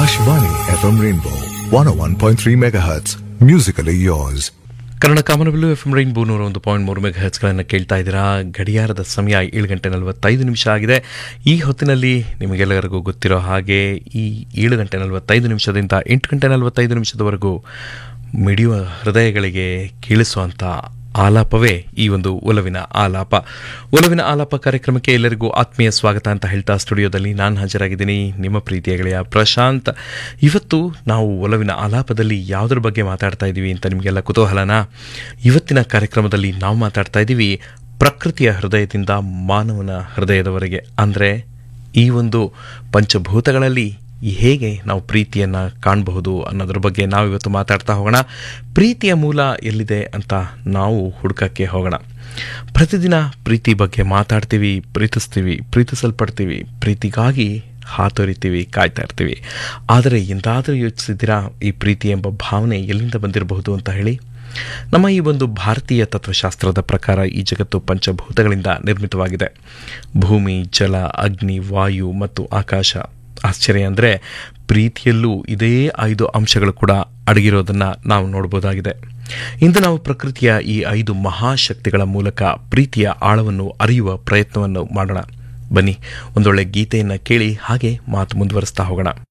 Akashvani FM Rainbow 101.3 MHz. Musically yours. Kannada ಕಾಮನಬಿಲ್ಲು F M rainbow ನೂರ ಒಂದು ಪಾಯಿಂಟ್ ಮೂರು ಮೆಗಾ ಹೆಚ್ಗಳನ್ನು ಕೇಳ್ತಾ ಇದ್ದೀರಾ ಗಡಿಯಾರದ ಸಮಯ ಏಳು ಗಂಟೆ ನಲವತ್ತೈದು ನಿಮಿಷ ಆಗಿದೆ ಈ ಹೊತ್ತಿನಲ್ಲಿ ನಿಮಗೆಲ್ಲರಿಗೂ ಗೊತ್ತಿರೋ ಹಾಗೆ ಈ ಏಳು ಗಂಟೆ ನಲವತ್ತೈದು ನಿಮಿಷದಿಂದ ಎಂಟು ಗಂಟೆ ನಲವತ್ತೈದು ನಿಮಿಷದವರೆಗೂ ಮಿಡಿಯುವ ಹೃದಯಗಳಿಗೆ ಕೇಳಿಸುವಂಥ ಆಲಾಪವೇ ಈ ಒಂದು ಒಲವಿನ ಆಲಾಪ ಒಲವಿನ ಆಲಾಪ ಕಾರ್ಯಕ್ರಮಕ್ಕೆ ಎಲ್ಲರಿಗೂ ಆತ್ಮೀಯ ಸ್ವಾಗತ ಅಂತ ಹೇಳ್ತಾ ಸ್ಟುಡಿಯೋದಲ್ಲಿ ನಾನು ಹಾಜರಾಗಿದ್ದೀನಿ ನಿಮ್ಮ ಪ್ರೀತಿಯ ಗೆಳೆಯ ಪ್ರಶಾಂತ್ ಇವತ್ತು ನಾವು ಒಲವಿನ ಆಲಾಪದಲ್ಲಿ ಯಾವುದ್ರ ಬಗ್ಗೆ ಮಾತಾಡ್ತಾ ಇದ್ದೀವಿ ಅಂತ ನಿಮಗೆಲ್ಲ ಕುತೂಹಲನಾ ಇವತ್ತಿನ ಕಾರ್ಯಕ್ರಮದಲ್ಲಿ ನಾವು ಮಾತಾಡ್ತಾ ಇದ್ದೀವಿ ಪ್ರಕೃತಿಯ ಹೃದಯದಿಂದ ಮಾನವನ ಹೃದಯದವರೆಗೆ ಅಂದರೆ ಈ ಒಂದು ಪಂಚಭೂತಗಳಲ್ಲಿ ಹೇಗೆ ನಾವು ಪ್ರೀತಿಯನ್ನು ಕಾಣಬಹುದು ಅನ್ನೋದ್ರ ಬಗ್ಗೆ ನಾವು ಇವತ್ತು ಮಾತಾಡ್ತಾ ಹೋಗೋಣ ಪ್ರೀತಿಯ ಮೂಲ ಎಲ್ಲಿದೆ ಅಂತ ನಾವು ಹುಡುಕಕ್ಕೆ ಹೋಗೋಣ ಪ್ರತಿದಿನ ಪ್ರೀತಿ ಬಗ್ಗೆ ಮಾತಾಡ್ತೀವಿ ಪ್ರೀತಿಸ್ತೀವಿ ಪ್ರೀತಿಸಲ್ಪಡ್ತೀವಿ ಪ್ರೀತಿಗಾಗಿ ಹಾತೊರಿತೀವಿ ಕಾಯ್ತಾ ಇರ್ತೀವಿ ಆದರೆ ಎಂದಾದರೂ ಯೋಚಿಸಿದ್ದೀರಾ ಈ ಪ್ರೀತಿ ಎಂಬ ಭಾವನೆ ಎಲ್ಲಿಂದ ಬಂದಿರಬಹುದು ಅಂತ ಹೇಳಿ ನಮ್ಮ ಈ ಒಂದು ಭಾರತೀಯ ತತ್ವಶಾಸ್ತ್ರದ ಪ್ರಕಾರ ಈ ಜಗತ್ತು ಪಂಚಭೂತಗಳಿಂದ ನಿರ್ಮಿತವಾಗಿದೆ ಭೂಮಿ ಜಲ ಅಗ್ನಿ ವಾಯು ಮತ್ತು ಆಕಾಶ ಆಶ್ಚರ್ಯ ಅಂದರೆ ಪ್ರೀತಿಯಲ್ಲೂ ಇದೇ ಐದು ಅಂಶಗಳು ಕೂಡ ಅಡಗಿರೋದನ್ನು ನಾವು ನೋಡ್ಬೋದಾಗಿದೆ ಇಂದು ನಾವು ಪ್ರಕೃತಿಯ ಈ ಐದು ಮಹಾಶಕ್ತಿಗಳ ಮೂಲಕ ಪ್ರೀತಿಯ ಆಳವನ್ನು ಅರಿಯುವ ಪ್ರಯತ್ನವನ್ನು ಮಾಡೋಣ ಬನ್ನಿ ಒಂದೊಳ್ಳೆ ಗೀತೆಯನ್ನು ಕೇಳಿ ಹಾಗೆ ಮಾತು ಮುಂದುವರಿಸ್ತಾ ಹೋಗೋಣ